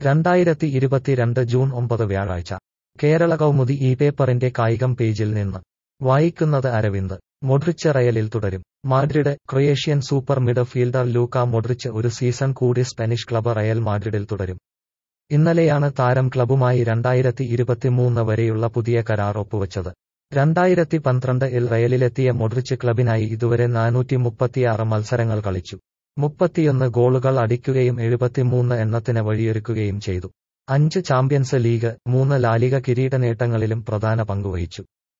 രണ്ടായിരത്തി ഇരുപത്തിരണ്ട് ജൂൺ ഒമ്പത് വ്യാഴാഴ്ച കേരള കൗമുദി ഈ പേപ്പറിന്റെ കായികം പേജിൽ നിന്ന് വായിക്കുന്നത് അരവിന്ദ് മൊഡ്രിച്ച് റയലിൽ തുടരും Madrid Croatian super midfielder Luka Modric ഒരു സീസൺ കൂടി സ്പാനിഷ് ക്ലബ് റയൽ മാഡ്രിഡിൽ തുടരും ഇന്നലെയാണ് താരം ക്ലബുമായി രണ്ടായിരത്തി ഇരുപത്തിമൂന്ന് വരെയുള്ള പുതിയ കരാർ ഒപ്പുവച്ചത് രണ്ടായിരത്തി പന്ത്രണ്ട് ഇൽ റയലിലെത്തിയ മൊഡ്രിച്ച് ക്ലബിനായി ഇതുവരെ നാനൂറ്റി മുപ്പത്തിയാറ് മത്സരങ്ങൾ കളിച്ചു മുപ്പത്തിയൊന്ന് ഗോളുകൾ അടിക്കുകയും എഴുപത്തിമൂന്ന് എണ്ണത്തിന് വഴിയൊരുക്കുകയും ചെയ്തു അഞ്ച് ചാമ്പ്യൻസ് ലീഗ് മൂന്ന് ലാലിക കിരീട നേട്ടങ്ങളിലും പ്രധാന പങ്കുവഹിച്ചു